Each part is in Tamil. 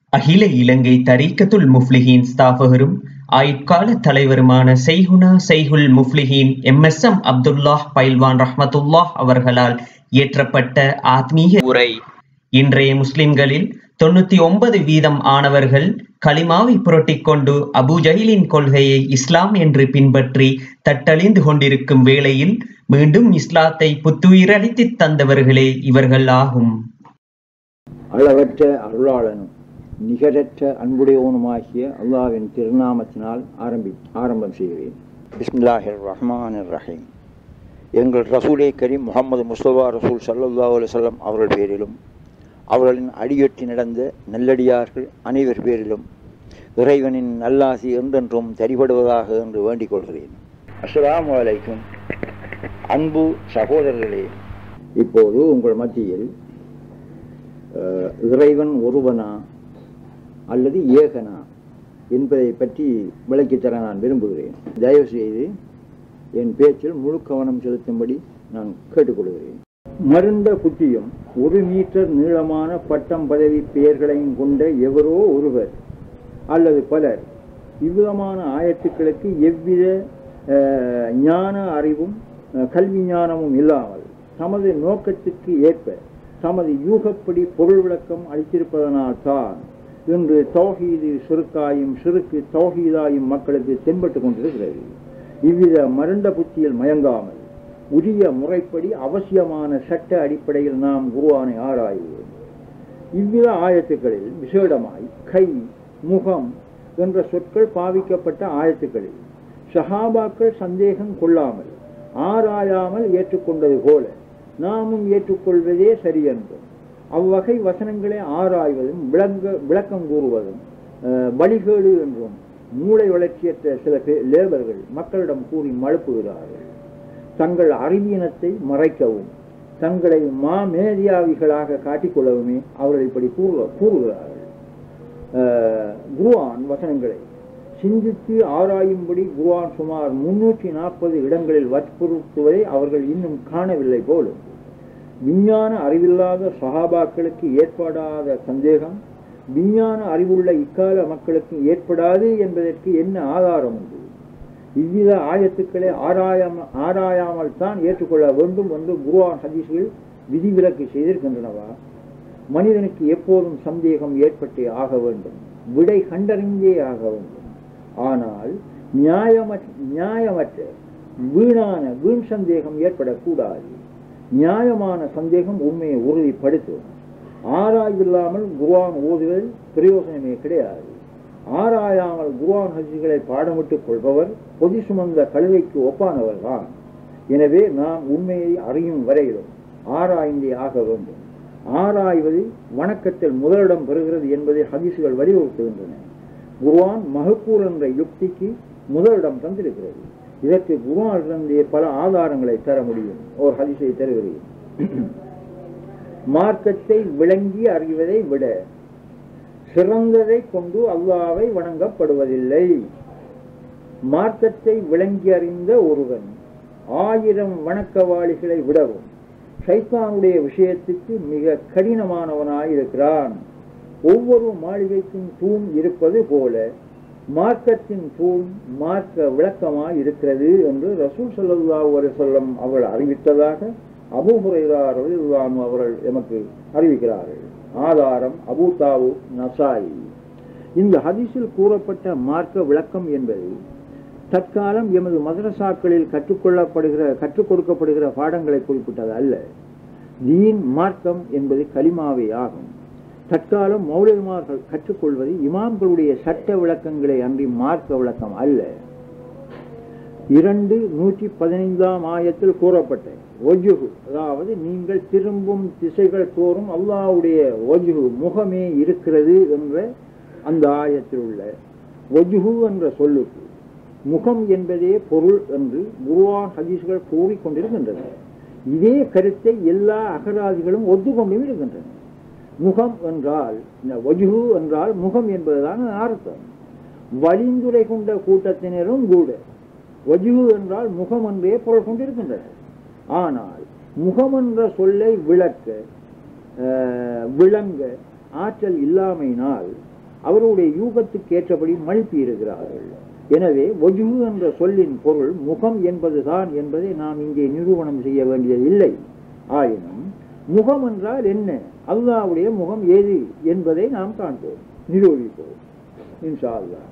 அகில இலங்கை தரீக்கத்துல் முஃப்லிஹீன் ஸ்தாபகரும் ஆயுட்கால தலைவருமான Shaikuna Shaikul Mufliheen M S M Abdullah Pailwan Rahmatullah அவர்களால் இயற்றப்பட்ட ஆத்மீக உரை இன்றைய முஸ்லிம்களில் தொண்ணூத்தி ஒன்பது வீதம் ஆனவர்கள் கலிமாவை புரட்டிக் கொண்டு அபு ஜஹிலின் கொள்கையை இஸ்லாம் என்று பின்பற்றி தட்டழிந்து கொண்டிருக்கும் வேளையில் மீண்டும் இஸ்லாத்தை புத்துயிரளித்துத் தந்தவர்களே இவர்கள் ஆகும் அளவற்ற அருளாளனும் நிகரற்ற அன்புடையவனுமாகிய அல்லாவின் திருநாமத்தினால் ஆரம்பி ஆரம்பம் செய்கிறேன் பிஸ்மில்லாஹிர் ரஹ்மான் ரஹீம் எங்கள் ரசூலே கரீம் முகமது முஸ்தபா ரசூல் சல்லல்லா அலுவலம் அவர்கள் பேரிலும் அவர்களின் அடியொற்றி நடந்த நல்லடியார்கள் அனைவர் பேரிலும் இறைவனின் நல்லாசி என்றென்றும் தரிபடுவதாக என்று வேண்டிக் கொள்கிறேன் அஸ்ஸலாமு அலைக்கும் அன்பு சகோதரர்களே இப்போது உங்கள் மத்தியில் அஹ், இறைவன் ஒருவனா அல்லது ஏகனா என்பதை பற்றி விளக்கித்தர நான் விரும்புகிறேன் தயவு செய்து என் பேச்சில் முழு கவனம் செலுத்தும்படி நான் கேட்டுக்கொள்கிறேன் மருந்த புத்தியும் ஒரு மீட்டர் நீளமான பட்டம் பதவி பெயர்களையும் கொண்ட எவரோ ஒருவர் அல்லது பலர் இவ்விதமான ஆயத்துக்களுக்கு எவ்வித அஹ், ஞான அறிவும் அஹ், கல்வி ஞானமும் இல்லாமல் தமது நோக்கத்துக்கு ஏற்ப தமது யூகப்படி பொருள் விளக்கம் அளித்திருப்பதனால் தான் இன்று தௌஹீது சுருக்காயும் சிறுக்கு தௌஹீதாயும் மக்களுக்கு தென்பட்டு கொண்டிருக்கிறது இவ்வித மருண்ட புத்தியில் மயங்காமல் உரிய முறைப்படி அவசியமான சட்ட அடிப்படையில் நாம் குருவானை ஆராய்வோம் இவ்வித ஆயத்துக்களில் விசேடமாய் கை முகம் என்ற சொற்கள் பாவிக்கப்பட்ட ஆயத்துக்களில் ஷஹாபாக்கள் சந்தேகம் கொள்ளாமல் ஆராயாமல் ஏற்றுக்கொண்டது போல நாமும் ஏற்றுக்கொள்வதே சரியென்றும் அவ்வகை வசனங்களை ஆராய்வதும் விளங்க விளக்கம் கூறுவதும் அஹ், வழிகேடு என்றும் மூளை வளர்ச்சியற்ற சில பே- லேபர்கள் மக்களிடம் கூறி மழுப்புகிறார்கள் தங்கள் அறிவீனத்தை மறைக்கவும் தங்களை மாமேதியாவிகளாக காட்டிக்கொள்ளவுமே அவர்கள் இப்படி கூறு கூறுகிறார்கள் அஹ், குர்ஆன் வசனங்களை சிந்தித்து ஆராயும்படி குர்ஆன் சுமார் முன்னூற்றி நாற்பது இடங்களில் வற்புறுத்துவதை அவர்கள் இன்னும் காணவில்லை போலும் விஞ்ஞான அறிவில்லாத சஹாபாக்களுக்கு ஏற்படாத சந்தேகம் விஞ்ஞான அறிவுள்ள இக்கால மக்களுக்கு ஏற்படாது என்பதற்கு என்ன ஆதாரம் உண்டு இவ்வித ஆயத்துக்களை ஆராயாம ஆராயாமல் தான் ஏற்றுக்கொள்ள வேண்டும் என்று குருவான் ஹதீஸ்கள் விதிவிலக்கு செய்திருக்கின்றனவா மனிதனுக்கு எப்போதும் சந்தேகம் ஏற்பட்டே ஆக வேண்டும் விடை கண்டறிந்தே ஆக வேண்டும் ஆனால் நியாயமற்ற நியாயமற்ற வீணான வீண் சந்தேகம் ஏற்படக்கூடாது நியாயமான சந்தேகம் உண்மையை உறுதிப்படுத்தும் ஆராய்வில்லாமல் குர்ஆன் ஓதுவதில் பிரயோசனமே கிடையாது ஆராயாமல் குர்ஆன் ஹஜ்ஜுகளை பாடமிட்டுக் கொள்பவர் பொதி சுமந்த கழுதைக்கு ஒப்பானவர் தான் எனவே நாம் உண்மையை அறியும் வரையிலும் ஆராய்ந்தே ஆக வேண்டும் ஆராய்வது வணக்கத்தில் முதலிடம் பெறுகிறது என்பதை ஹதீசுகள் வலியுறுத்துகின்றன குர்ஆன் மகக்கூர் என்ற யுக்திக்கு முதலிடம் தந்திருக்கிறது இதற்கு குர்ஆனிலிருந்தே பல ஆதாரங்களை தர முடியும் ஒரு ஹதீஸை தருகிறேன் மார்க்கத்தை விளங்கி அறிவதை விட சிறந்ததை கொண்டு அல்லாவை வணங்கப்படுவதில்லை மார்க்கத்தை விளங்கி அறிந்த ஒருவன் ஆயிரம் வணக்கவாளிகளை விடவும் சைத்தானுடைய விஷயத்துக்கு மிக கடினமானவனாய் இருக்கிறான் ஒவ்வொரு மாளிகைக்கும் தூண் இருப்பது போல மார்க்கத்தின் தூண் மார்க்க விளக்கமாய் இருக்கிறது என்று ரசூல் ஸல்லல்லாஹு அலைஹி வஸல்லம் அவர்கள் அறிவித்ததாக அபூ ஹுரைரா ரலியல்லாஹு அன்ஹு அவர்கள் எமக்கு அறிவிக்கிறார்கள் ஆதாரம் அபூ தாவு நசாயி இந்த ஹதீஸில் கூறப்பட்ட மார்க்க விளக்கம் என்பது தற்காலம் எமது மதரசாக்களில் கற்றுக்கொள்ளப்படுகிற கற்றுக் கொடுக்கப்படுகிற பாடங்களை குறிப்பிட்டது அல்ல தீன் மார்க்கம் என்பது கலிமாவே ஆகும் தற்காலம் மௌலிமார்கள் கற்றுக்கொள்வது இமாம்களுடைய சட்ட விளக்கங்களை அன்றி மார்க்க விளக்கம் அல்ல இரண்டு நூற்றி பதினைந்தாம் ஆயத்தில் கூறப்பட்ட ஒஜுகு அதாவது நீங்கள் திரும்பும் திசைகள் தோறும் அல்லாஹ்வுடைய ஒஜுகு முகமே இருக்கிறது என்ற அந்த ஆயத்தில் உள்ள ஒஜுகு என்ற சொல்லுக்கு முகம் என்பதே பொருள் என்று குருவான் ஹதீஸ்கள் கூறிக்கொண்டிருக்கின்றன இதே கருத்தை எல்லா அகராதிகளும் ஒத்துக்கொண்டும் இருக்கின்றன முகம் என்றால் இந்த வஜுகு என்றால் முகம் என்பதுதான் அர்த்தம் வழிந்துரை கொண்ட கூட்டத்தினரும் கூட வஜுகு என்றால் முகம் என்றே பொருள் கொண்டிருக்கின்றது ஆனால் முகம் என்ற சொல்லை விளக்க அஹ், விளங்க ஆற்றல் இல்லாமையினால் அவருடைய யூகத்துக்கு ஏற்றபடி மழுப்பி இருக்கிறார்கள் எனவே ஒஜுகு என்ற சொல்லின் பொருள் முகம் என்பதுதான் என்பதை நாம் இங்கே நிரூபணம் செய்ய வேண்டியதில்லை ஆயினும் முகம் என்றால் என்ன அல்லாவுடைய முகம் ஏது என்பதை நாம் காண்போம் நிரூபிப்போம் இன்ஷா அல்லாஹ்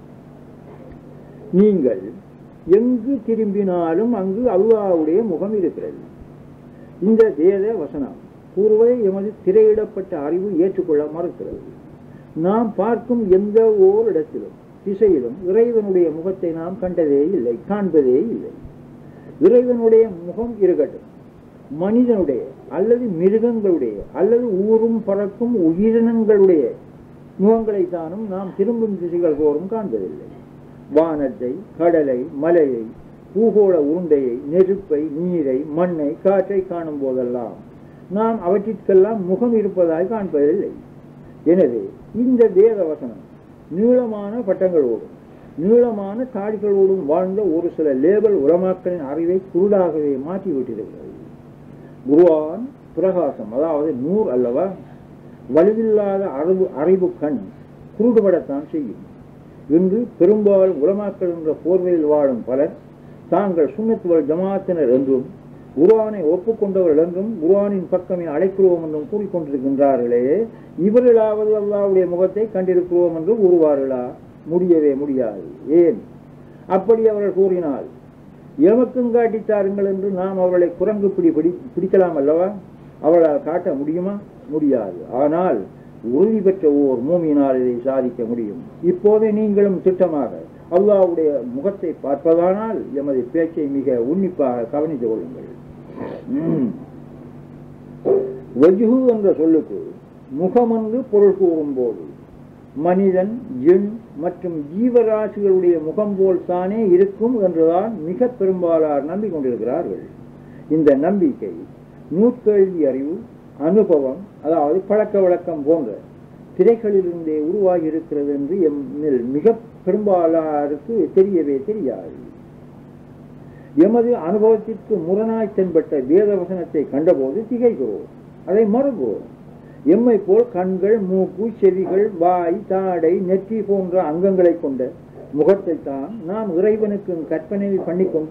நீங்கள் எங்கு திரும்பினாலும் அங்கு அல்லாவுடைய முகம் இருக்கிறது இந்த வேத வசனம் பூர்வ எமது திரையிடப்பட்ட அறிவு ஏற்றுக்கொள்ள மறுக்கிறது நாம் பார்க்கும் எந்த ஓர் இடத்திலும் திசையிலும் இறைவனுடைய முகத்தை நாம் கண்டதே இல்லை காண்பதே இல்லை இறைவனுடைய முகம் இருக்கட்டும் மனிதனுடைய அல்லது மிருகங்களுடைய அல்லது ஊரும் பறக்கும் உயிரினங்களுடைய முகங்களை தானும் நாம் திரும்பும் திசைகள் தோறும் காண்பதில்லை வானத்தை கடலை மலையை பூகோள உருண்டையை நெருப்பை நீரை மண்ணை காற்றை காணும் போதெல்லாம் நாம் அவற்றிற்கெல்லாம் முகம் இருப்பதாய் காண்பதில்லை எனவே இந்த வேத வசனம் நீளமான பட்டங்களோடும் நீளமான தாடிகளோடும் வாழ்ந்த ஒரு சில லேபல் உலமாக்களின் அறிவை குருடாகவே மாற்றிவிட்டிருக்கிறது குருவான் பிரகாசம் அதாவது நூர் அல்லவா வலுவில்லாத அறிவு அறிவு கண் குருடுபடத்தான் செய்யும் இன்று பெரும்பாலும் உலமாக்கள் என்ற போர்வையில் வாழும் பலர் தாங்கள் சுண்ணத்துவல் ஜமாத்தினர் என்றும் குருவானை ஒப்புக்கொண்டவர்கள் என்றும் குருவானின் பக்கமே அழைக்கிறோம் என்றும் கூறிக்கொண்டிருக்கின்றார்களே இவர்களாவது அல்லாவுடைய முகத்தை கண்டிருக்கிறோம் என்று கூறுவார்களா முடியவே முடியாது ஏன் அப்படி அவர்கள் கூறினால் எமக்கும் காட்டித்தாருங்கள் என்று நாம் அவர்களை குரங்கு பிடி பிடி பிடிக்கலாம் அல்லவா அவர்களால் காட்ட முடியுமா முடியாது ஆனால் உறுதி பெற்ற ஓர் மூமியினால் இதை சாதிக்க முடியும் இப்போதே நீங்களும் திட்டமாக அல்லாவுடைய முகத்தை பார்ப்பதானால் எமது பேச்சை மிக உன்னிப்பாக கவனித்து கொள்ளுங்கள் வஜுகு என்ற சொல்லுக்கு முகம் என்று பொருள் கூறும்போது மனிதன் ஜின் மற்றும் ஜீவராசிகளுடைய முகம் போல் தானே இருக்கும் என்றுதான் மிக பெரும்பாலார் நம்பிக்கொண்டிருக்கிறார்கள் இந்த நம்பிக்கை நூற்கல்வி அறிவு அனுபவம் அதாவது பழக்க வழக்கம் போன்ற திரைகளிலிருந்தே உருவாகி இருக்கிறது என்று எம்மில் மிக பெரும்பாலாருக்கு தெரியவே தெரியாது எமது அனுபவத்திற்கு முரணாய் தென்பட்ட வேத வசனத்தை கண்டபோது திகைக்கிறோம் அதை மறுக்கிறோம் எம்மை போல் கண்கள் மூக்கு செவிகள் வாய் தாடை நெற்றி போன்ற அங்கங்களை கொண்ட முகத்தை தான் நாம் இறைவனுக்கு கற்பனை பண்ணிக்கொண்டு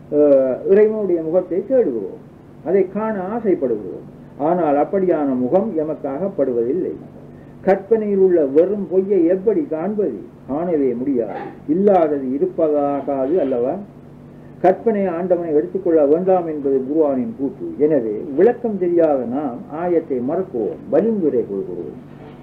இறைவனுடைய முகத்தை தேடுகிறோம் அதை காண ஆசைப்படுகிறோம் ஆனால் அப்படியான முகம் எமக்காகப்படுவதில்லை கற்பனையில் உள்ள வெறும் பொய்யை எப்படி காண்பது காணவே முடியாது இல்லாதது இருப்பதாகாது அல்லவா கற்பனை ஆண்டவனை எடுத்துக்கொள்ள வேண்டாம் என்பது குருவானின் கூற்று எனவே விளக்கம் தெரியாத நாம் ஆயத்தை மறக்குவோம் பலிந்துரை கொள்கிறோம்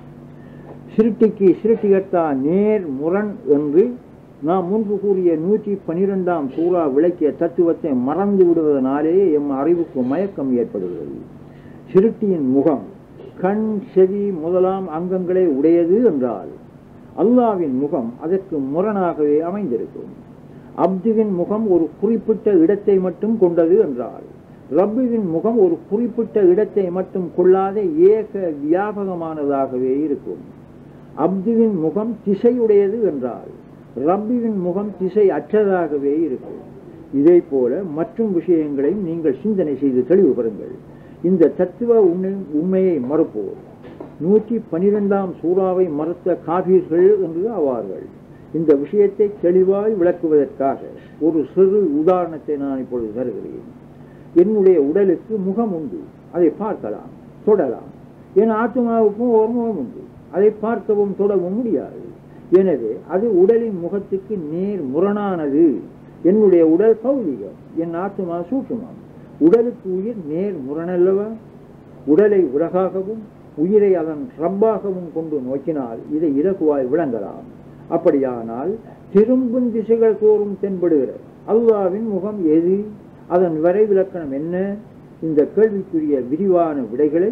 சிருட்டிக்கு சிருட்டிகத்தா நேர் முரண் என்று நாம் முன்பு கூறிய நூற்றி பனிரெண்டாம் சூறா விளக்கிய தத்துவத்தை மறந்து விடுவதனாலே எம் அறிவுக்கு மயக்கம் ஏற்படுகிறது சிருட்டியின் முகம் கண் செவி முதலாம் அங்கங்களை உடையது என்றால் அல்லாவின் முகம் அதற்கு முரணாகவே அமைந்திருக்கும் அப்துவின் முகம் ஒரு குறிப்பிட்ட இடத்தை மட்டும் கொண்டது என்றால் ரப்புவின் முகம் ஒரு குறிப்பிட்ட இடத்தை மட்டும் கொள்ளாத ஏக வியாபகமானதாகவே இருக்கும் அப்துவின் முகம் திசையுடையது என்றால் ரப்பிவின் முகம் திசை அற்றதாகவே இருக்கும் இதே போல மற்றும் விஷயங்களையும் நீங்கள் சிந்தனை செய்து தெளிவு பெறுங்கள் இந்த தத்துவ உண்மை உண்மையை மறுப்போர் நூற்றி பனிரெண்டாம் சூறாவை மறுத்த காபீர்கள் என்று ஆவார்கள் இந்த விஷயத்தை தெளிவாய் விளக்குவதற்காக ஒரு சிறு உதாரணத்தை நான் இப்பொழுது தருகிறேன் என்னுடைய உடலுக்கு முகம் உண்டு அதை பார்க்கலாம் தொடலாம் என் ஆத்மாவுக்கும் ஒரு முகம் உண்டு அதை பார்க்கவும் தொடவும் முடியாது எனவே அது உடலின் முகத்துக்கு நேர் முரணானது என்னுடைய உடல் பௌதிகம் என் ஆத்மா சூட்சுமம் உடலுக்கு உயிர் நேர் முரணல்லவா உடலை உலகாகவும் உயிரை அதன் ரப்பாகவும் கொண்டு நோக்கினால் இதை இலகுவாய் விளங்கலாம் அப்படியானால் திரும்பும் திசைகள் தோறும் தென்படுகிற அல்லாவின் முகம் எது அதன் வரைவிலக்கணம் என்ன இந்த கேள்விக்குரிய விரிவான விடைகளை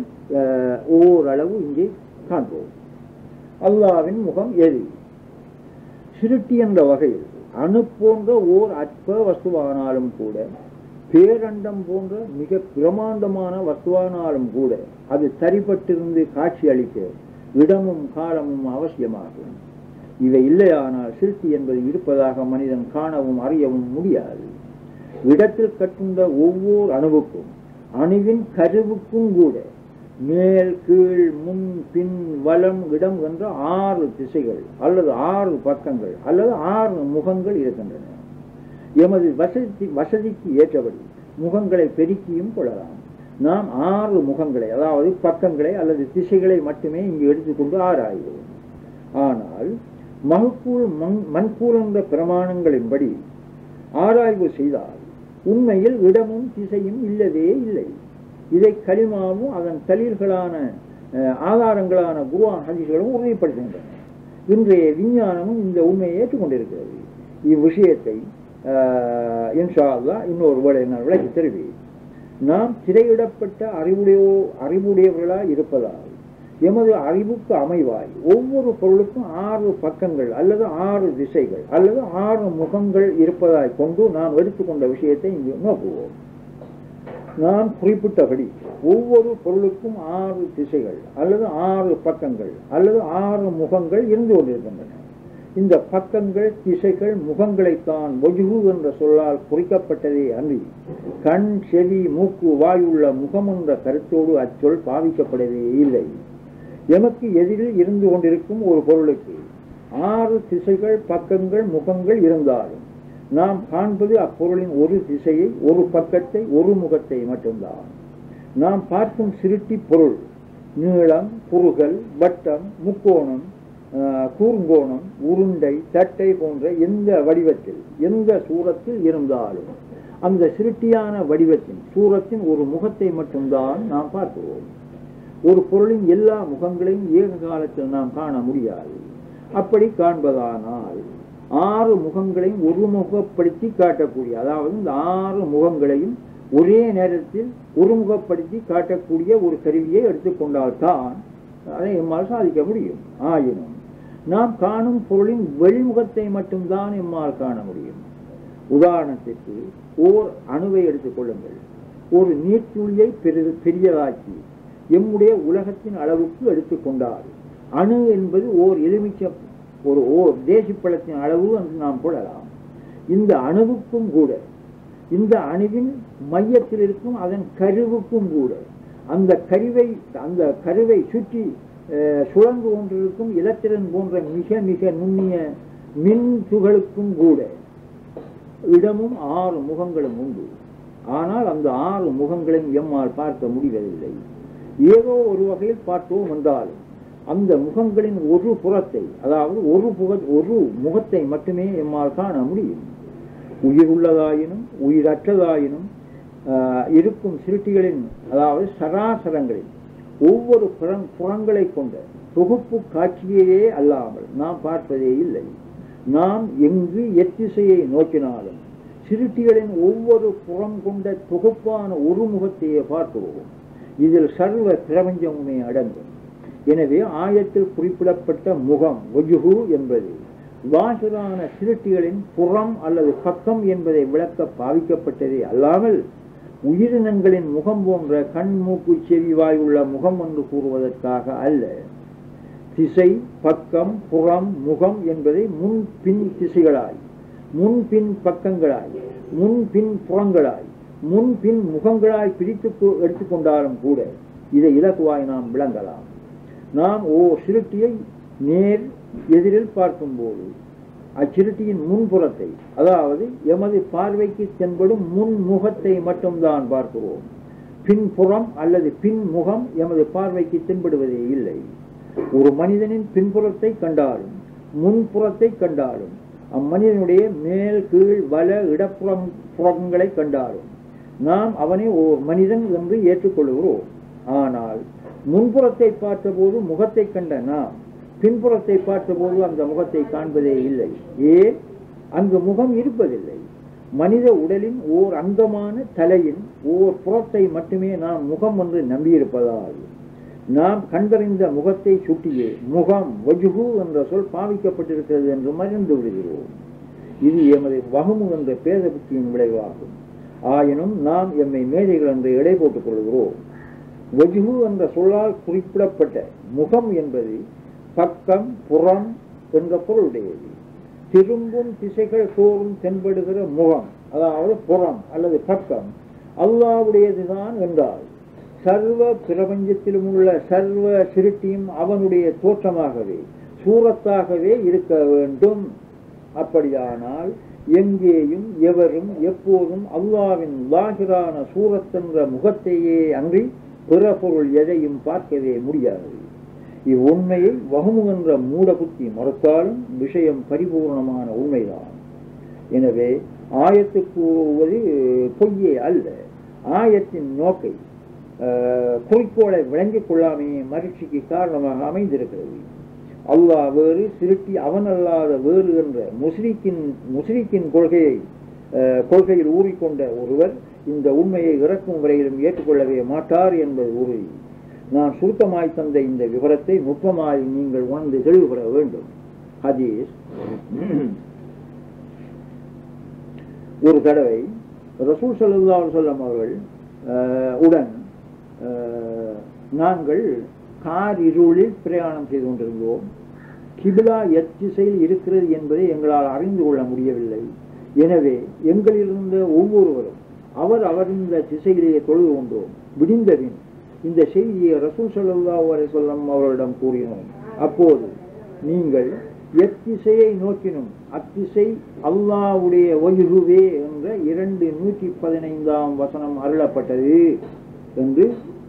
ஓரளவு இங்கே காண்போம் அல்லாவின் முகம் எது சிருட்டி என்ற வகையில் அணு போன்ற ஓர் அற்ப வஸ்துவானாலும் கூட பேரண்டம் போன்ற மிக பிரமாண்டமான வஸ்துவானாலும் கூட அது தரிப்பட்டிருந்து காட்சி அளிக்க இடமும் காலமும் அவசியமாகும் இவை இல்லையானால் சிருஷ்டி என்பது இருப்பதாக மனிதன் காணவும் அறியவும் முடியாது இடத்தில் கட்டுண்ட ஒவ்வொரு அணுவுக்கும் அணுவின் கருவுக்கும் கூட மேல் கீழ் முன் பின் வலம் இடம் என்ற ஆறு திசைகள் அல்லது ஆறு பக்கங்கள் அல்லது ஆறு முகங்கள் இருக்கின்றன எமது வசதி வசதிக்கு ஏற்றபடி முகங்களை பெருக்கியும் கொள்ளலாம் நாம் ஆறு முகங்களை அதாவது பக்கங்களை அல்லது திசைகளை மட்டுமே இங்கு எடுத்துக்கொண்டு ஆராய்வோம் ஆனால் மகக்கூல் மண் மண்கூல் என்ற பிரமாணங்களின்படி ஆராய்வு செய்தால் உண்மையில் இடமும் திசையும் இல்லவே இல்லை இதை கலிமாவும் அதன் தலீல்களான அஹ், ஆதாரங்களான குருவான் ஹதீஸ்களும் உறுதிப்படுத்துகின்றன இன்றைய விஞ்ஞானமும் இந்த உண்மையை ஏற்றுக்கொண்டிருக்கிறது இவ்விஷயத்தை அஹ், இன்ஷா அல்லாஹ் இன்னொரு வேளை நான் விளக்கி தருவேன் நாம் திரையிடப்பட்ட அறிவுடையோ அறிவுடையவர்களாய் இருப்பதால் எமது அறிவுக்கு அமைவாய் ஒவ்வொரு பொருளுக்கும் ஆறு பக்கங்கள் அல்லது ஆறு திசைகள் அல்லது ஆறு முகங்கள் இருப்பதாய் கொண்டு நாம் எடுத்துக்கொண்ட விஷயத்தை இங்கு நோக்குவோம் நாம் குறிப்பிட்டபடி ஒவ்வொரு பொருளுக்கும் ஆறு திசைகள் அல்லது ஆறு பக்கங்கள் அல்லது ஆறு முகங்கள் இருந்து கொண்டிருக்கின்றன இந்த பக்கங்கள் திசைகள் முகங்களைத்தான் ஒஜுகு என்ற சொல்லால் குறிக்கப்பட்டதே அன்றி கண் செவி மூக்கு வாயுள்ள முகம் என்ற கருத்தோடு அச்சொல் பாவிக்கப்படவே இல்லை எமக்கு எதிரில் இருந்து கொண்டிருக்கும் ஒரு பொருளுக்கு ஆறு திசைகள் பக்கங்கள் முகங்கள் இருந்தாலும் நாம் காண்பது அப்பொருளின் ஒரு திசையை ஒரு பக்கத்தை ஒரு முகத்தை மட்டும்தான் நாம் பார்க்கும் சிருட்டி பொருள் நீளம் குறுகல் வட்டம் முக்கோணம் ஆஹ், கூர்ங்கோணம் உருண்டை தட்டை போன்ற எந்த வடிவத்தில் எந்த சூரத்தில் இருந்தாலும் அந்த சிருட்டியான வடிவத்தின் சூரத்தின் ஒரு முகத்தை மட்டும்தான் நாம் பார்க்கிறோம் ஒரு பொருளின் எல்லா முகங்களையும் ஏக காலத்தில் நாம் காண முடியாது அப்படி காண்பதானால் ஆறு முகங்களையும் ஒருமுகப்படுத்தி காட்டக்கூடிய அதாவது இந்த ஆறு முகங்களையும் ஒரே நேரத்தில் ஒருமுகப்படுத்தி காட்டக்கூடிய ஒரு கருவியை எடுத்துக்கொண்டால்தான் அதை எம்மால் சாதிக்க முடியும் ஆயினும் நாம் காணும் பொருளின் வெளிமுகத்தை மட்டும்தான் எம்மால் காண முடியும் உதாரணத்திற்கு ஓர் அணுவை எடுத்துக் கொள்ளுங்கள் ஒரு நீர்த்துளியை பெரிது பெரியதாக்கி எம்முடைய உலகத்தின் அளவுக்கு எடுத்துக்கொண்டால் அணு என்பது ஓர் எலுமிச்ச ஒரு ஓர் தேசிப்பழத்தின் அளவு என்று நாம் கொள்ளலாம் இந்த அணுவுக்கும் கூட இந்த அணுவின் மையத்தில் இருக்கும் அதன் கருவுக்கும் கூட அந்த கருவை அந்த கருவை சுற்றி அஹ், சுழன்று கொண்டிருக்கும் இலத்திரன் போன்ற மிக மிக நுண்ணிய மின் துகளுக்கும் கூட இடமும் ஆறு முகங்களும் உண்டு ஆனால் அந்த ஆறு முகங்களையும் எம்மால் பார்க்க முடிவதில்லை ஏதோ ஒரு வகையில் பார்த்தோம் என்றாலும் அந்த முகங்களின் ஒரு புறத்தை அதாவது ஒரு புக ஒரு முகத்தை மட்டுமே எம்மால் காண முடியும் உயிருள்ளதாயினும் உயிரற்றதாயினும் ஆஹ், இருக்கும் சிருட்டிகளின் அதாவது சராசரங்களில் ஒவ்வொரு புறம் புறங்களை கொண்ட தொகுப்பு காட்சியையே அல்லாமல் நாம் பார்ப்பதே இல்லை நாம் எங்கு எத்திசையை நோக்கினாலும் சிருட்டிகளின் ஒவ்வொரு புறம் கொண்ட தொகுப்பான ஒரு முகத்தையே பார்க்கிறோம் இதில் சர்வ பிரபஞ்சமுமே அடங்கும் எனவே ஆயத்தில் குறிப்பிடப்பட்ட முகம் ஒஜுகு என்பது வாசுரான சிருட்டிகளின் புறம் அல்லது பக்கம் என்பதை விளக்க பாவிக்கப்பட்டதே அல்லாமல் உயிரினங்களின் முகம் போன்ற கண் மூக்கு செவி வாய் உள்ள முகம் என்று கூறுவதற்காக அல்ல திசை பக்கம் புறம் முகம் என்பதை முன் பின் திசைகளாய் முன் பின் பக்கங்களாய் முன் பின் புறங்களாய் முன் பின் முகங்களாய் பிரித்து கொ- எடுத்துக்கொண்டாலும் கூட இதை இலகுவாய் நாம் விளங்கலாம் நாம் ஓ சிருட்டியை நேர் எதிரில் பார்க்கும்போது அச்சிருட்டியின் முன்புறத்தை அதாவது எமது பார்வைக்கு தென்படும் முன் முகத்தை மட்டும்தான் பார்க்கிறோம் பின்புறம் அல்லது பின்முகம் எமது பார்வைக்கு தென்படுவதே இல்லை ஒரு மனிதனின் பின்புறத்தை கண்டாலும் முன்புறத்தை கண்டாலும் அம்மனிதனுடைய மேல் கீழ் வல இடப்புறம் புறங்களை கண்டாலும் நாம் அவனை ஓர் மனிதன் என்று ஏற்றுக்கொள்கிறோம் ஆனால் முன்புறத்தை பார்த்தபோது முகத்தை கண்ட நாம் பின்புறத்தை பார்த்தபோது அந்த முகத்தை காண்பதே இல்லை ஏன் அங்கு முகம் இருப்பதில்லை மனித உடலின் ஓர் அங்கமான தலையின் ஓர் புறத்தை மட்டுமே நாம் முகம் என்று நம்பியிருப்பதால் நாம் கண்டறிந்த முகத்தை சுட்டியே முகம் வஜுகு என்ற சொல் பாவிக்கப்பட்டிருக்கிறது என்று மறந்து விடுகிறோம் இது எமது வகுமு என்ற பேத புத்தியின் விளைவாகும் ஆயினும் நாம் எம்மை மேதைகள் என்று எடை போட்டுக் கொள்கிறோம் வஜுகு என்ற சொல்லால் குறிப்பிடப்பட்ட முகம் என்பது பக்கம் புறம் என்ற பொருளுடையது திரும்பும் திசைகள் தோறும் தென்படுகிற முகம் அதாவது புறம் அல்லது பக்கம் அல்லாவுடையதுதான் என்றால் சர்வ பிரபஞ்சத்திலும் உள்ள சர்வ சிருட்டியும் அவனுடைய தோற்றமாகவே சூரத்தாகவே இருக்க வேண்டும் அப்படியானால் எங்கேயும் எவரும் எப்போதும் அல்லாவின் லாகிரான சூரத்தென்ற முகத்தையே அன்றி பிற பொருள் எதையும் பார்க்கவே முடியாது இவ்வுண்மையை வகுமுகின்ற மூட புத்தி மறுத்தாலும் விஷயம் பரிபூர்ணமான உண்மைதான் எனவே ஆயத்து கூறுவது பொய்யே அல்ல ஆயத்தின் நோக்கை அஹ், குறிக்கோளை விளங்கிக் கொள்ளாமையே மகிழ்ச்சிக்கு காரணமாக அமைந்திருக்கிறது அல்லாஹ் வேறு சிருட்டி அவன் அல்லாத வேறு என்ற முஸ்லிக்கின் முஸ்லிக்கின் கொள்கையை அஹ், கொள்கையில் ஊறிக்கொண்ட ஒருவர் இந்த உண்மையை இறக்கும் வரையிலும் ஏற்றுக்கொள்ளவே மாட்டார் என்பது உறுதி நான் சுருக்கமாய் தந்த இந்த விவரத்தை நுட்பமாய் நீங்கள் உணர்ந்து தெளிவுபெற வேண்டும் ஹதீஸ் ஒரு தடவை ரசூல் சல்லா சொல்லம் அவர்கள் அஹ், உடன் அஹ், நாங்கள் கார் இருளில் பிரயாணம் செய்து கொண்டிருந்தோம் கிபிலா எத்திசையில் இருக்கிறது என்பதை எங்களால் அறிந்து கொள்ள முடியவில்லை எனவே எங்களிலிருந்த ஒவ்வொருவரும் அவர் அவர் இந்த திசையிலேயே தொழுது கொண்டோம் விடிந்தபின் இந்த செய்தியை ரசூல் சல்லா சொல்லம் அவர்களிடம் கூறினோம் அப்போது நீங்கள் எத்திசையை நோக்கினும் அத்திசை அல்லாவுடைய ஒயுகுவே என்ற இரண்டு நூற்றி பதினைந்தாம் வசனம் அருளப்பட்டது என்று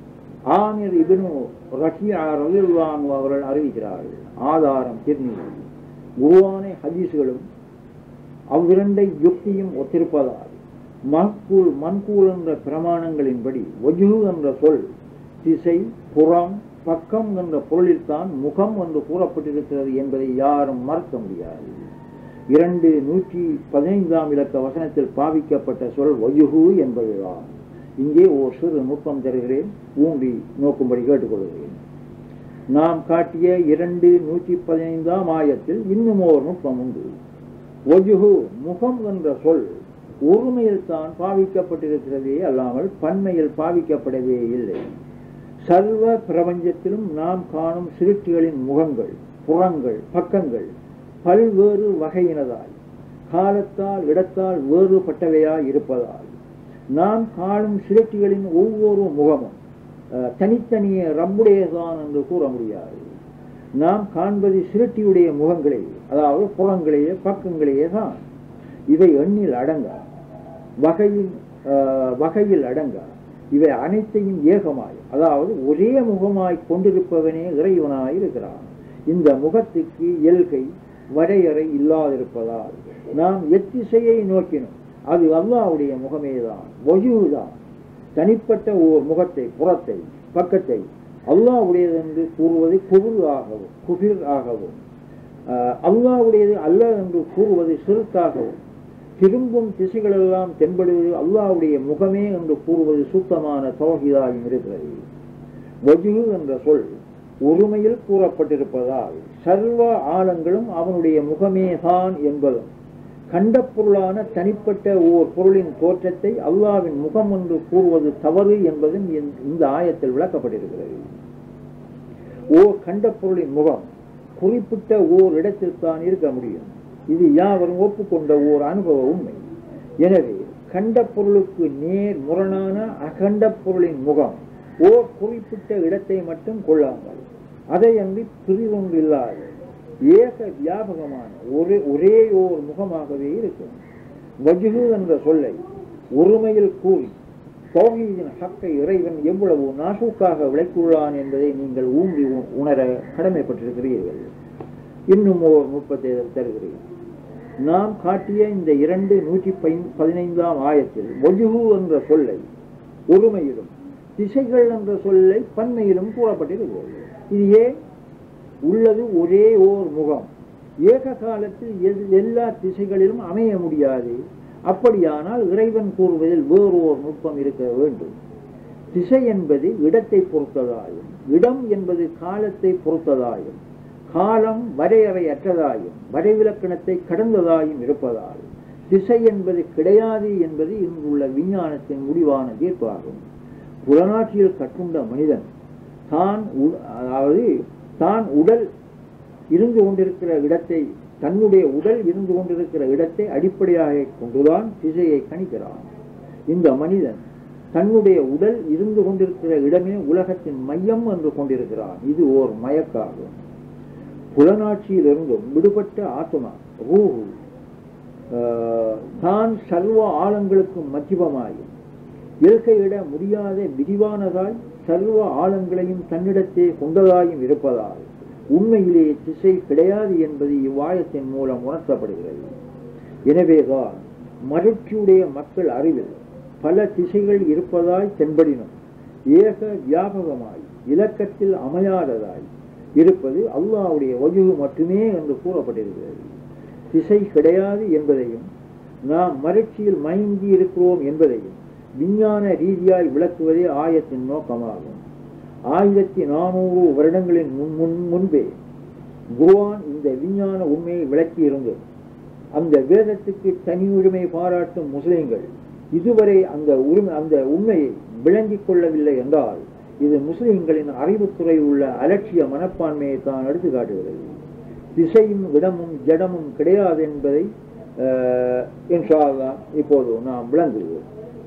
ஆமிர் இபினு ரஹியா ரலியல்லாஹு அவர்கள் அறிவிக்கிறார்கள் ஆதாரம் திருநீர் குருவான ஹதீஸ்களும் அவ்விரண்டை யுக்தியும் ஒத்திருப்பதால் மன்கூல் மன்கூல் என்ற பிரமாணங்களின்படி ஒஜுகு என்ற சொல் திசை புறம் பக்கம் என்ற பொருளில்தான் முகம் என்று கூறப்பட்டிருக்கிறது என்பதை யாரும் மறக்க முடியாது இரண்டு நூற்றி பதினைந்தாம் இலக்க வசனத்தில் பாவிக்கப்பட்ட சொல் ஒயுகு என்பதுதான் இங்கே ஓர் சிறு நுட்பம் தருகிறேன் ஊன்றி நோக்கும்படி கேட்டுக்கொள்கிறேன் நாம் காட்டிய இரண்டு நூற்றி பதினைந்தாம் ஆயத்தில் இன்னும் ஓர் நுட்பம் உண்டு ஒஜுகு முகம் என்ற சொல் ஒருமையில் தான் பாவிக்கப்பட்டிருக்கிறதே அல்லாமல் பன்மையில் பாவிக்கப்படவே இல்லை சர்வ பிரபஞ்சத்திலும் நாம் காணும் சிருட்டிகளின் முகங்கள் புறங்கள் பக்கங்கள் பல்வேறு வகையினதாய் காலத்தால் இடத்தால் வேறுபட்டவையாய் இருப்பதால் நாம் காணும் சிருட்டிகளின் ஒவ்வொரு முகமும் அஹ், தனித்தனியே ரப்புடையதான் என்று கூற முடியாது நாம் காண்பது சிருட்டியுடைய முகங்களே அதாவது புறங்களையே பக்கங்களையே தான் இவை எண்ணில் அடங்கா வகையில் அஹ், வகையில் அடங்கா இவை அனைத்தையும் ஏகமாய் அதாவது ஒரே முகமாய் கொண்டிருப்பவனே இறைவனாய் இருக்கிறான் இந்த முகத்துக்கு எல்கை வரையறை இல்லாதிருப்பதால் நாம் எத்திசையை நோக்கினோம் அது அல்லாஹ்வுடைய முகமேதான் ஒயுதான் தனிப்பட்ட ஓர் முகத்தை புறத்தை பக்கத்தை அல்லாஹ்வுடையது என்று கூறுவது குபுர் ஆகவும் குபிர் ஆகவும் அஹ், அல்லாஹ்வுடையது அல்ல என்று கூறுவது சிறுக்காகவும் திரும்பும் திசைகளெல்லாம் தென்படுவது அல்லாஹ்வுடைய முகமே என்று கூறுவது சுத்தமான தோகிதாயும் இருக்கிறது வஜு என்ற சொல் ஒருமையில் கூறப்பட்டிருப்பதால் சர்வ ஆழங்களும் அவனுடைய முகமே தான் என்பதும் கண்ட பொருளான தனிப்பட்ட ஓர் பொருளின் தோற்றத்தை அல்லாவின் முகம் என்று கூறுவது தவறு என்பதும் இந்த- இந்த ஆயத்தில் விளக்கப்பட்டிருக்கிறது ஓர் கண்ட பொருளின் முகம் குறிப்பிட்ட ஓர் இடத்தில் தான் இருக்க முடியும் இது யாவரும் ஒப்புக்கொண்ட ஓர் அனுபவ உண்மை எனவே கண்ட பொருளுக்கு நேர் முரணான அகண்ட பொருளின் முகம் ஓர் குறிப்பிட்ட இடத்தை மட்டும் கொள்ளாமல் அதை அன்றி பிரிவொன்றில்லாத ஏக வியாபகமான ஒரே ஒரே ஓர் முகமாகவே இருக்கும் வஜுகு என்ற சொல்லை ஒருமையில் கூறி தௌஹீதின் ஹக்கை இறைவன் எவ்வளவு நாசூக்காக விளக்கியுள்ளான் என்பதை நீங்கள் ஊன்றி உ- உணர கடமைப்பட்டிருக்கிறீர்கள் இன்னும் ஓர் நுட்பத்தை தருகிறேன் நாம் காட்டிய இந்த இரண்டு நூற்றி பைன்- பதினைந்தாம் ஆயத்தில் வஜுகு என்ற சொல்லை ஒருமையிலும் திசைகள் என்ற சொல்லை பன்மையிலும் கூறப்பட்டிருக்கிறது இது ஏன் உள்ளது ஒரே ஓர் முகம் ஏக காலத்தில் எல்- எல்லா திசைகளிலும் அமைய முடியாது அப்படியானால் இறைவன் கூறுவதில் வேறோர் நுட்பம் இருக்க வேண்டும் திசை என்பது இடத்தை பொறுத்ததாயும் இடம் என்பது காலத்தை பொறுத்ததாயும் காலம் வரையறையற்றதாயும் வரைவிலக்கணத்தை கடந்ததாயும் இருப்பதால் திசை என்பது கிடையாது என்பது இங்குள்ள விஞ்ஞானத்தின் முடிவான தீர்ப்பாகும் புலனாட்சியில் கற்றுண்ட மனிதன் தான் உ- அதாவது தான் உடல் இருந்து கொண்டிருக்கிற இடத்தை தன்னுடைய உடல் இருந்து கொண்டிருக்கிற இடத்தை அடிப்படையாக கொண்டுதான் திசையை கணிக்கிறான் இந்த மனிதன் தன்னுடைய உடல் இருந்து கொண்டிருக்கிற இடமே உலகத்தின் மையம் என்று கொண்டிருக்கிறான் இது ஓர் மயக்காகும் புலனாட்சியிலிருந்தும் விடுபட்ட ஆத்மா ரூஹு ஆஹ், தான் சர்வ ஆழங்களுக்கும் மத்தியமாயும் இயற்கையிட முடியாத விரிவானதாய் சர்வ ஆழங்களையும் தன்னிடத்தே கொண்டதாயும் இருப்பதால் உண்மையிலே திசை கிடையாது என்பது இவ்வாயத்தின் மூலம் உணர்த்தப்படுகிறது எனவேதான் மகிழ்ச்சியுடைய மக்கள் அறிவில் பல திசைகள் இருப்பதாய் தென்படினும் ஏக வியாபகமாய் இலக்கத்தில் அமையாததாய் இருப்பது அல்லாஹ்வுடைய வஜுகு மட்டுமே என்று கூறப்பட்டிருக்கிறது திசை கிடையாது என்பதையும் நாம் மகிழ்ச்சியில் மயங்கி இருக்கிறோம் என்பதையும் விஞ்ஞான ரீதியாய் விளக்குவதே ஆயத்தின் நோக்கமாகும் ஆயிரத்தி நானூறு வருடங்களின் முன் முன் முன்பே குர்ஆன் இந்த விஞ்ஞான உண்மையை விளக்கி இருந்தது அந்த வேதத்துக்கு தனி உரிமை பாராட்டும் முஸ்லிம்கள் இதுவரை அந்த உரிமை அந்த உண்மையை விளங்கிக் கொள்ளவில்லை என்றால் இது முஸ்லிம்களின் அறிவுத்துறை உள்ள அலட்சிய மனப்பான்மையை தான் எடுத்து காட்டுகிறது திசையும் இடமும் ஜடமும் கிடையாது என்பதை அஹ், இன்ஷா அல்லாஹ் இப்போது நாம் விளங்குவோம்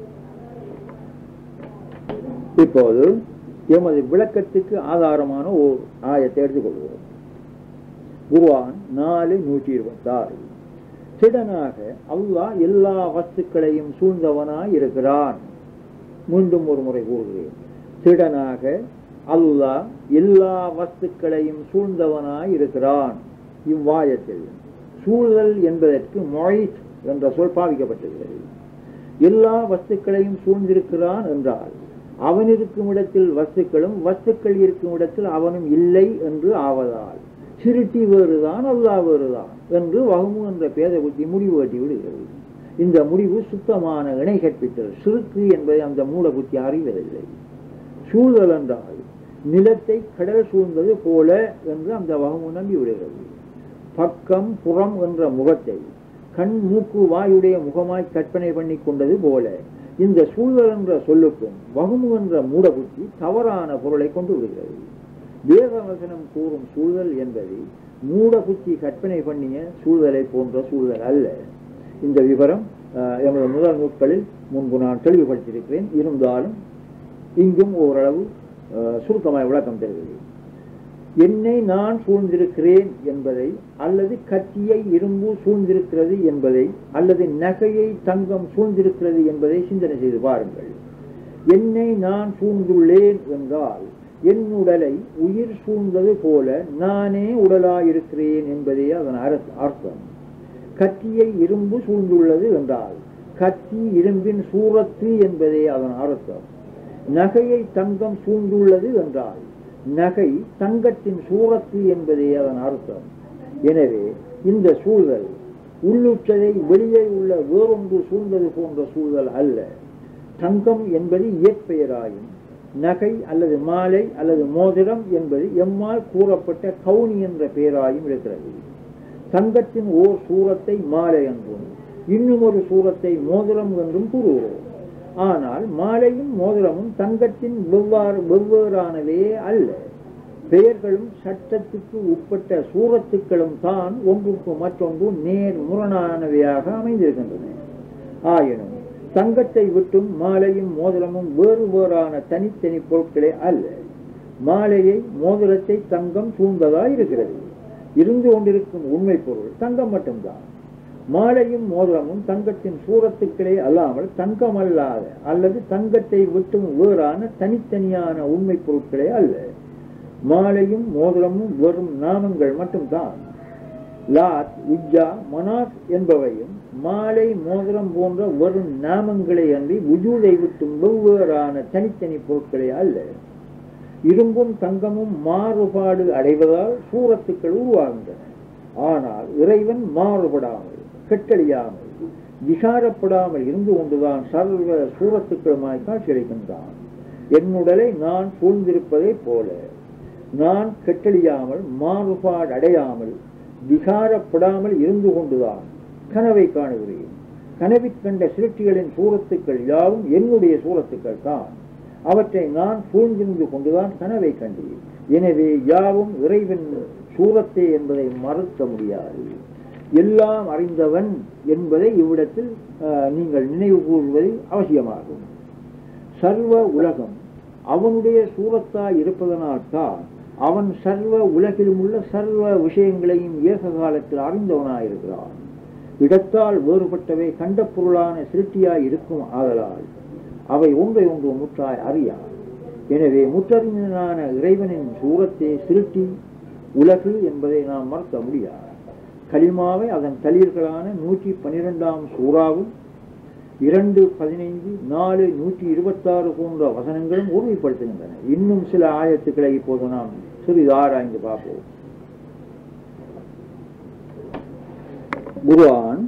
இப்போது எமது விளக்கத்துக்கு ஆதாரமான ஓர் ஆயத்தை எடுத்துக்கொள்வோம் குர்ஆன் நாலு நூற்றி இருபத்தாறு திடனாக அல்லாஹ் எல்லா வஸ்துக்களையும் சூழ்ந்தவனாய் இருக்கிறான் மீண்டும் ஒரு முறை கூறுகிறேன் திடனாக அல்லாஹ் எல்லா வஸ்துக்களையும் சூழ்ந்தவனாய் இருக்கிறான் இவ்வாயத்தில் சூழல் என்பதற்கு மொய்த் என்ற சொல் பாவிக்கப்பட்டிருக்கிறது எல்லா வஸ்துக்களையும் சூழ்ந்திருக்கிறான் என்றால் அவன் இருக்கும் இடத்தில் வஸ்துக்களும் வஸ்துக்கள் இருக்கும் இடத்தில் அவனும் இல்லை என்று ஆவதால் சிருட்டி வேறுதான் அல்லாஹ் வேறுதான் என்று வகுமு என்ற பேத புத்தி முடிவு கட்டி விடுகிறது இந்த முடிவு சுத்தமான இணை கற்பித்தல் சிறுக்கு என்பதை அந்த மூல புத்தி அறிவதில்லை சூழல் என்றால் நிலத்தை கடல் சூழ்ந்தது போல என்று அந்த வகுமு நம்பி விடுகிறது பக்கம் புறம் என்ற முகத்தை கண் மூக்கு வாயுடைய முகமாய் கற்பனை பண்ணி கொண்டது போல இந்த சூழல் என்ற சொல்லுக்கும் வகுமு என்ற மூடபுத்தி தவறான பொருளை கொண்டு விடுகிறது வேதவசனம் கூறும் சூழல் என்பது மூடபுத்தி கற்பனை பண்ணிய சூழலை போன்ற சூழல் அல்ல இந்த விவரம் அஹ், எமது முதல் நூட்களில் முன்பு நான் தெளிவுபடுத்தியிருக்கிறேன் இருந்தாலும் இங்கும் ஓரளவு அஹ், சுருக்கமாய் விளக்கம் தருகிறேன் என்னை நான் சூழ்ந்திருக்கிறேன் என்பதை அல்லது கத்தியை இரும்பு சூழ்ந்திருக்கிறது என்பதை அல்லது நகையை தங்கம் சூழ்ந்திருக்கிறது என்பதை சிந்தனை செய்து பாருங்கள் என்னை நான் சூழ்ந்துள்ளேன் என்றால் என் உடலை உயிர் சூழ்ந்தது போல நானே உடலாயிருக்கிறேன் என்பதே அதன் அர்த்த- அர்த்தம் கத்தியை இரும்பு சூழ்ந்துள்ளது என்றால் கத்தி இரும்பின் சூரத்து என்பதே அதன் அர்த்தம் நகையை தங்கம் சூழ்ந்துள்ளது என்றால் நகை தங்கத்தின் சூரத்து என்பதே அதன் அர்த்தம் எனவே இந்த சூழல் உள்ளுற்றதை வெளியே உள்ள வேறொன்று சூழ்ந்தது போன்ற சூழல் அல்ல தங்கம் என்பது இயற்பெயராயும் நகை அல்லது மாலை அல்லது மோதிரம் என்பது எம்மால் கூறப்பட்ட கவுனி என்ற பெயராயும் இருக்கிறது தங்கத்தின் ஓர் சூரத்தை மாலை என்றும் இன்னும் ஒரு சூரத்தை மோதிரம் என்றும் கூறுகிறோம் ஆனால் மாலையும் மோதிரமும் தங்கத்தின் வெவ்வாறு வெவ்வேறானவே அல்ல பெயர்களும் சட்டத்துக்கு உட்பட்ட சூரத்துக்களும் தான் ஒன்றுக்கு மற்றொன்று நேர் முரணானவையாக அமைந்திருக்கின்றன ஆயினும் தங்கத்தை விட்டும் மாலையும் மோதிரமும் வேறு வேறான தனித்தனி பொருட்களே அல்ல மாலையை மோதிரத்தை தங்கம் சூழ்ந்ததாய் இருக்கிறது இருந்து கொண்டிருக்கும் உண்மை பொருள் தங்கம் மட்டும்தான் மாலையும் மோதிரமும் தங்கத்தின் சூரத்துக்களே அல்லாமல் தங்கம் அல்லாத அல்லது தங்கத்தை விட்டும் வேறான தனித்தனியான உண்மை பொருட்களே அல்ல மாலையும் மோதிரமும் வெறும் நாமங்கள் மட்டும்தான் லாத் உஜ்ஜா மனாத் என்பவையும் மாலை மோதிரம் போன்ற வெறும் நாமங்களே அன்றி உஜூதை விட்டும் வெவ்வேறான தனித்தனி பொருட்களே அல்ல இரும்பும் தங்கமும் மாறுபாடு அடைவதால் சூரத்துக்கள் உருவாகின்றன ஆனால் இறைவன் மாறுபடாமல் கெட்டழியாமல் விசாரப்படாமல் இருந்து கொண்டுதான் சர்வ சூரத்துக்களுமாய் காட்சியளிக்கின்றான் என்னுடலை நான் சூழ்ந்திருப்பதைப் போல நான் கெட்டழியாமல் மாறுபாடு அடையாமல் விகாரப்படாமல் இருந்து கொண்டுதான் கனவை காணுகிறேன் கனவிற் கண்ட சிருஷ்டிகளின் சூரத்துக்கள் யாவும் என்னுடைய சூரத்துக்கள் தான் அவற்றை நான் சூழ்ந்திருந்து கொண்டுதான் கனவை கண்டேன் எனவே யாவும் இறைவன் சூரத்தே என்பதை மறுக்க முடியாது எல்லாம் அறிந்தவன் என்பதை இவ்விடத்தில் அஹ், நீங்கள் நினைவு கூறுவது அவசியமாகும் சர்வ உலகம் அவனுடைய சூரத்தாய் இருப்பதனால்தான் அவன் சர்வ உலகிலும் உள்ள சர்வ விஷயங்களையும் ஏக காலத்தில் அறிந்தவனாயிருக்கிறான் இடத்தால் வேறுபட்டவை கண்ட பொருளான சிருஷ்டியாய் இருக்கும் ஆதலால் அவை ஒன்றை ஒன்று முற்றாய் அறியா எனவே முற்றறிஞனான இறைவனின் சூரத்தே சிருட்டி உலகு என்பதை நாம் மறக்க முடியாது கலிமாவை அதன் தளிர்களான நூற்றி பனிரெண்டாம் சூறாவும் இரண்டு பதினைந்து நாலு நூற்றி இருபத்தாறு போன்ற வசனங்களும் உறுதிப்படுத்துகின்றன இன்னும் சில ஆயத்துக்களை இப்போது நாம் சிறிது ஆராய்ந்து பார்ப்போம் குர்ஆன்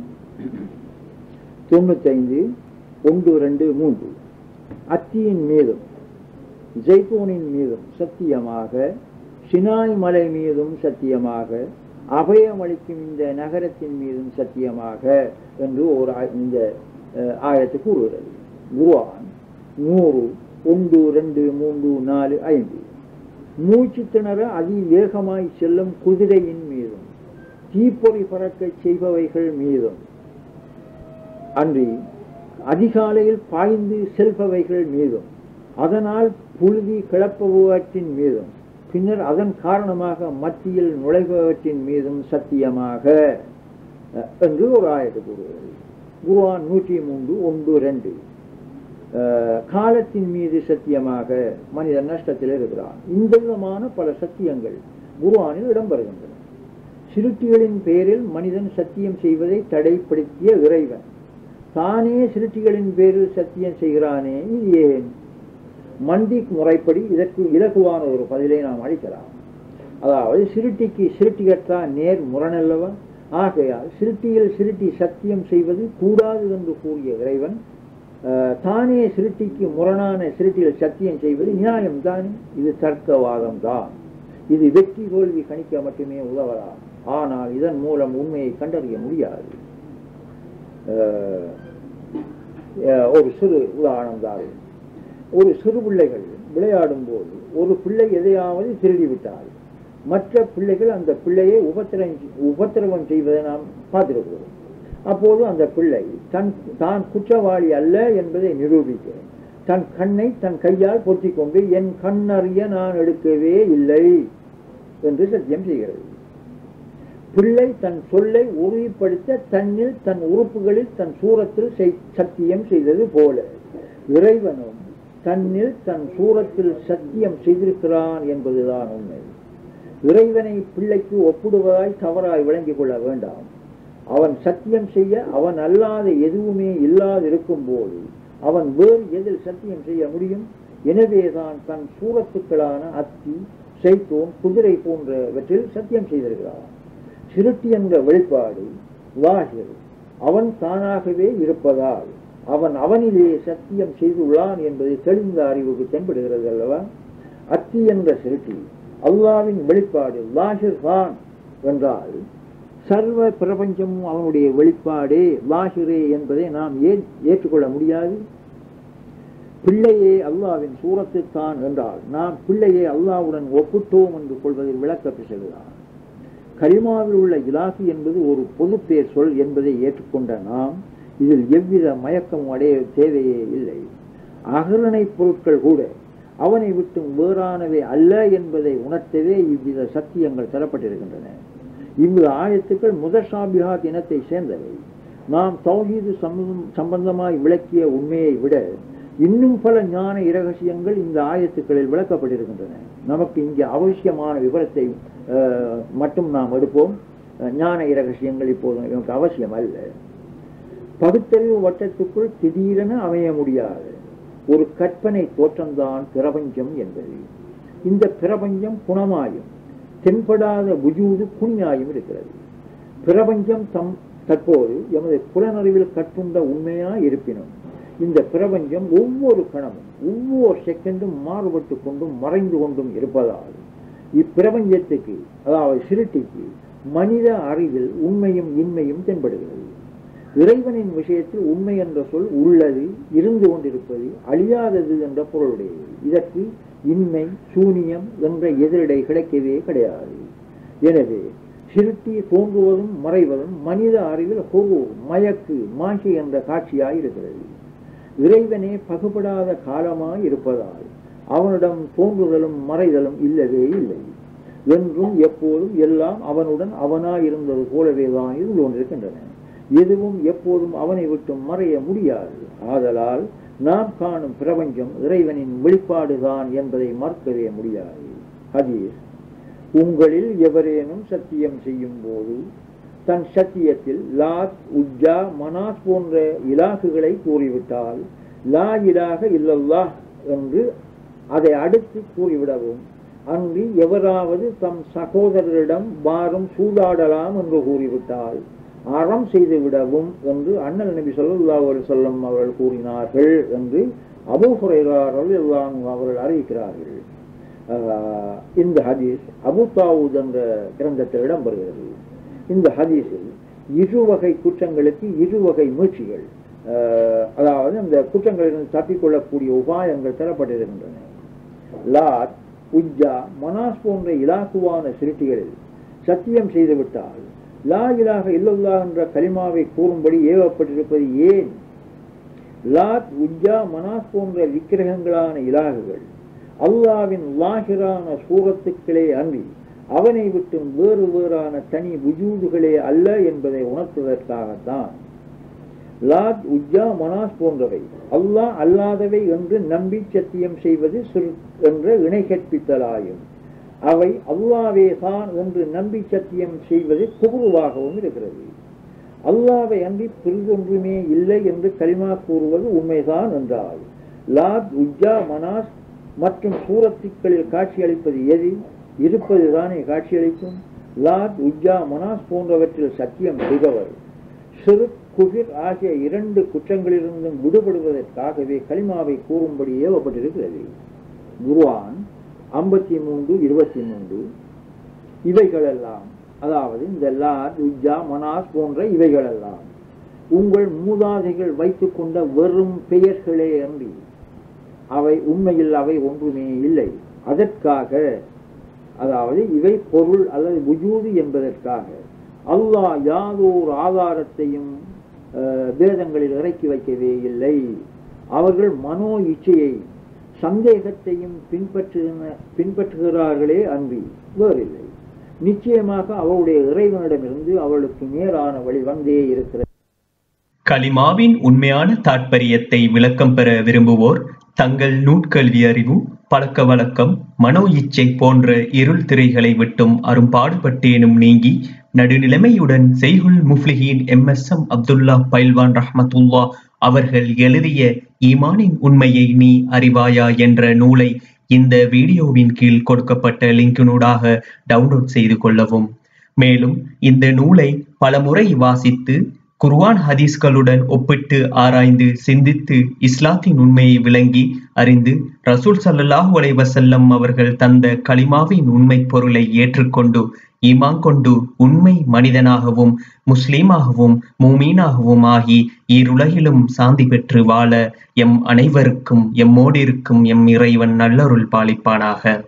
தொண்ணூத்தைந்து ஒன்று ரெண்டு மூன்று அத்தியின் மீதும் ஜெய்தூனின் மீதும் சத்தியமாக சினாய் மலை மீதும் சத்தியமாக அபயமளிக்கும் இந்த நகரத்தின் மீதும் சத்தியமாக என்று ஒரு ஆ- இந்த அஹ், ஆயத்து கூறுகிறது குர்ஆன் நூறு ஒன்று ரெண்டு மூன்று நாலு ஐந்து மூச்சு திணற அதிவேகமாய் செல்லும் குதிரையின் மீதும் தீப்பொறி பறக்கச் செய்பவைகள் மீதும் அன்றி அதிகாலையில் பாய்ந்து செல்பவைகள் மீதும் அதனால் புழுதி கிளப்புபவற்றின் மீதும் பின்னர் அதன் காரணமாக மத்தியில் நுழைபவற்றின் மீதும் சத்தியமாக அஹ், என்று ஒரு ஆயத்து கூறுகிறது குருவான் நூற்றி மூன்று ஒன்று ரெண்டு அஹ், காலத்தின் மீது சத்தியமாக மனிதன் நஷ்டத்தில் இருக்கிறான் இந்த விதமான பல சத்தியங்கள் குருவானில் இடம்பெறுகின்றன சிருட்டிகளின் பெயரில் மனிதன் சத்தியம் செய்வதை தடைப்படுத்திய இறைவன் தானே சிருட்டிகளின் பேரில் சத்தியம் செய்கிறானே இது ஏன் மண்டிக் முறைப்படி இதற்கு இலகுவான ஒரு பதிலை நாம் அளிக்கலாம் அதாவது சிருட்டிக்கு சிருட்டிகற்றா நேர் முரணல்லவா ஆகையால் சிருட்டியில் சிருட்டி சத்தியம் செய்வது கூடாது என்று கூறிய இறைவன் அஹ், தானே சிருட்டிக்கு முரணான சிருட்டியில் சத்தியம் செய்வது நியாயம் தான் இது தர்க்கவாதம் தான் இது வெற்றி தோல்வி கணிக்க மட்டுமே உதவலாம் ஆனால் இதன் மூலம் உண்மையை கண்டறிய முடியாது அஹ், அஹ், ஒரு சிறு உதாரணம் தான் ஒரு சிறு பிள்ளைகள் விளையாடும் போது ஒரு பிள்ளை எதையாவது திருடி விட்டால் மற்ற பிள்ளைகள் அந்த பிள்ளையை உபத்திரம் உபத்திரவம் செய்வதை நாம் பார்த்திருக்கிறோம் அப்போது அந்த பிள்ளை தன் தான் குற்றவாளி அல்ல என்பதை நிரூபிக்க தன் கண்ணை தன் கையால் பொத்திக் கொண்டு என் கண்ணறிய நான் எடுக்கவே இல்லை என்று சத்தியம் செய்கிறது பிள்ளை தன் சொல்லை உறுதிப்படுத்த தன்னில் தன் உறுப்புகளில் தன் சூரத்தில் செய்- சத்தியம் செய்தது போல இறைவனும் தன்னில் தன் சூரத்தில் சத்தியம் செய்திருக்கிறான் என்பதுதான் உண்மை இறைவனை பிள்ளைக்கு ஒப்பிடுவதாய் தவறாய் விளங்கிக் கொள்ள வேண்டாம் அவன் சத்தியம் செய்ய அவன் அல்லாத எதுவுமே இல்லாதிருக்கும் போது அவன் வேறு எதில் சத்தியம் செய்ய முடியும் எனவேதான் தன் சூரத்துக்களான அத்தி செய்தோன் குதிரை போன்றவற்றில் சத்தியம் செய்திருக்கிறான் சிருட்டி என்ற வெளிப்பாடு வாகிர் அவன் தானாகவே இருப்பதால் அவன் அவனிலே சத்தியம் செய்துள்ளான் என்பது தெளிந்த அறிவுக்கு தென்படுகிறது அல்லவா அத்தி என்ற சிருட்டி அல்லாவின் வெளிப்பாடு லாஹிர் தான் என்றால் சர்வ பிரபஞ்சமும் அவனுடைய வெளிப்பாடே லாஹிரே என்பதை நாம் ஏன் ஏற்றுக்கொள்ள முடியாது பிள்ளையே அல்லாவின் சூரத்துத்தான் என்றால் நாம் பிள்ளையை அல்லாவுடன் ஒப்பிட்டோம் என்று கொள்வதில் விளக்க பிசகுதான் கலிமாவில் உள்ள இலாகி என்பது ஒரு பொதுப்பேர் சொல் என்பதை ஏற்றுக்கொண்ட நாம் இதில் எவ்வித மயக்கம் அடைய தேவையே இல்லை அகரணை பொருட்கள் கூட அவனை விட்டும் வேறானவை அல்ல என்பதை உணர்த்தவே இவ்வித சத்தியங்கள் தரப்பட்டிருக்கின்றன இவ்வித ஆயத்துக்கள் முதற்சாபிகா இனத்தை சேர்ந்தவை நாம் தௌஹீது சம்பந்தம் சம்பந்தமாய் விளக்கிய உண்மையை விட இன்னும் பல ஞான இரகசியங்கள் இந்த ஆயத்துக்களில் விளக்கப்பட்டிருக்கின்றன நமக்கு இங்கே அவசியமான விவரத்தை அஹ், மட்டும் நாம் எடுப்போம் அஹ், ஞான இரகசியங்கள் இப்போது நமக்கு அவசியம் அல்ல பகுத்தறிவு வட்டத்துக்குள் திடீரென அமைய முடியாது ஒரு கற்பனை தோற்றம்தான் பிரபஞ்சம் என்பது இந்த பிரபஞ்சம் குணமாயும் தென்படாத புஜூது குணியாயும் இருக்கிறது பிரபஞ்சம் தம் தற்போது எமது புலனறிவில் கற்றுண்ட உண்மையாய் இருப்பினும் இந்த பிரபஞ்சம் ஒவ்வொரு கணமும் ஒவ்வொரு செகண்டும் மாறுபட்டு கொண்டும் மறைந்து கொண்டும் இருப்பதால் இப்பிரபஞ்சத்துக்கு அதாவது சிருட்டிக்கு மனித அறிவில் உண்மையும் இன்மையும் தென்படுகிறது இறைவனின் விஷயத்தில் உண்மை என்ற சொல் உள்ளது இருந்து கொண்டிருப்பது அழியாதது என்ற பொருளுடையது இதற்கு இன்மை சூனியம் என்ற எதிரிடை கிடைக்கவே கிடையாது எனவே சிருட்டி தோன்றுவதும் மறைவதும் மனித அறிவில் ஹொரு மயக்கு மாசி என்ற காட்சியாய் இருக்கிறது இறைவனே பகுபடாத காலமாய் இருப்பதால் அவனிடம் தோன்றுதலும் மறைதலும் இல்லவே இல்லை என்றும் எப்போதும் எல்லாம் அவனுடன் அவனாய் இருந்தது போலவே தான் இருந்து கொண்டிருக்கின்றன எதுவும் எப்போதும் அவனை விட்டு மறைய முடியாது ஆதலால் நாம் காணும் பிரபஞ்சம் இறைவனின் வெளிப்பாடுதான் என்பதை மறுக்கவே முடியாது ஹதீஸ் உங்களில் எவரேனும் சத்தியம் செய்யும் போது தன் சத்தியத்தில் லாத் உஜ்ஜா மனாஸ் போன்ற இலாகுகளை கூறிவிட்டால் லா இலாக இல்லல்லாஹ் என்று அதை அடுத்து கூறிவிடவும் அன்றி எவராவது தம் சகோதரரிடம் வாரும் சூதாடலாம் என்று கூறிவிட்டால் அறம் செய்து விடவும் என்று அண்ணல் நபி ஸல்லல்லாஹு அலைஹி வஸல்லம் அவர்கள் கூறினார்கள் என்று அபூ ஹுரைரா ரலியல்லாஹு அன்ஹு அவர்கள் அறிவிக்கிறார்கள் ஆஹ் இந்த ஹதீஸ் அபு தாவூத் என்ற கிரந்தத்தில் இடம்பெறுகிறது இந்த ஹதீஸில் இருவகை குற்றங்களுக்கு இருவகை முயற்சிகள் ஆஹ் அதாவது அந்த குற்றங்களிலிருந்து தப்பிக்கொள்ளக்கூடிய உபாயங்கள் தரப்பட்டிருக்கின்றன லாத் உஜ்ஜா மனாஸ் போன்ற இலாக்குவான சிருட்டிகளில் சத்தியம் செய்துவிட்டால் லா இலாக இல்லல்லா என்ற கலிமாவை கூறும்படி ஏவப்பட்டிருப்பது ஏன் லாத் உஜ்ஜா மனாஸ் போன்ற விக்கிரகங்களான இலாகுகள் அல்லாவின் லாகிரான சூரத்துக்களே அன்றி அவனை விட்டு வேறு வேறான தனி உஜூதுகளே அல்ல என்பதை உணர்த்துவதற்காகத்தான் லாத் உஜ்ஜா மனாஸ் போன்றவை அல்லாஹ் அல்லாதவை என்று நம்பி சத்தியம் செய்வது சிறு என்ற இணை கற்பித்தலாயும் அவை அல்லாவே தான் என்று நம்பி சத்தியம் செய்வது குபுருவாகவும் இருக்கிறது அல்லாவை அன்றி பிரிதொன்றுமே இல்லை என்று கலிமா கூறுவது உண்மைதான் என்றால் லாத் உஜ்ஜா மனாஸ் மற்றும் சூரத்துக்களில் காட்சியளிப்பது எது இருப்பது தானே காட்சியளிக்கும் லாத் உஜ்ஜா மனாஸ் போன்றவற்றில் சத்தியம் செய்பவர் சிறு குகிர் ஆகிய இரண்டு குற்றங்களிலிருந்தும் விடுபடுவதற்காகவே கலிமாவை கூறும்படி ஏவப்பட்டிருக்கிறது குருவான் ஐம்பத்தி மூன்று இருபத்தி மூன்று இவைகளெல்லாம் அதாவது இந்த லாத் உஜ்ஜா மனாஸ் போன்ற இவைகளெல்லாம் உங்கள் மூதாதைகள் வைத்துக் கொண்ட வெறும் பெயர்களே அன்றி அவை உண்மையில் அவை ஒன்றுமே இல்லை அதற்காக அதாவது இவை பொருள் அல்லது உஜூது என்பதற்காக அல்லாஹ் யாதோர் ஆதாரத்தையும் வேதங்களில் இறக்கி வைக்கவே இல்லை அவர்கள் மனோ இச்சையை சந்தேகத்தையும் பின்பற்றுகிற பின்பற்றுகிறார்களே அன்றி வேறில்லை நிச்சயமாக அவருடைய இறைவனிடமிருந்து அவளுக்கு நேரான வழி வந்தே இருக்கிறது கலிமாவின் உண்மையான தாற்பயத்தை விளக்கம் பெற விரும்புவோர் தங்கள் நூட்கல்வி அறிவு பழக்க வழக்கம் மனோ இச்சை போன்ற இருள் திரைகளை விட்டும் அரும்பாடுபட்டேனும் நீங்கி நடுநிலைமையுடன் Shaikul Mufliheen M S M Abdullah Pailwan Rahmatullah அவர்கள் எழுதிய ஈமானின் உண்மையை நீ அறிவாயா என்ற நூலை இந்த வீடியோவின் கீழ் கொடுக்கப்பட்ட லிங்கினூடாக டவுன்லோட் செய்து கொள்ளவும் மேலும் இந்த நூலை பலமுறை வாசித்து குர்ஆன் ஹதீஸ்களுடன் ஒப்பிட்டு ஆராய்ந்து சிந்தித்து இஸ்லாத்தின் உண்மையை விளங்கி அறிந்து ரசூல் சல்லல்லாஹு அலைஹி வஸல்லம் அவர்கள் தந்த கலிமாவின் உண்மை பொருளை ஏற்றுக்கொண்டு ஈமான் கொண்டு உண்மை மனிதனாகவும் முஸ்லீமாகவும் மூமீனாகவும் ஆகி ஈருலகிலும் சாந்தி பெற்று வாழ எம் அனைவருக்கும் எம்மோடிருக்கும் எம் இறைவன் நல்லருள் பாலிப்பானாக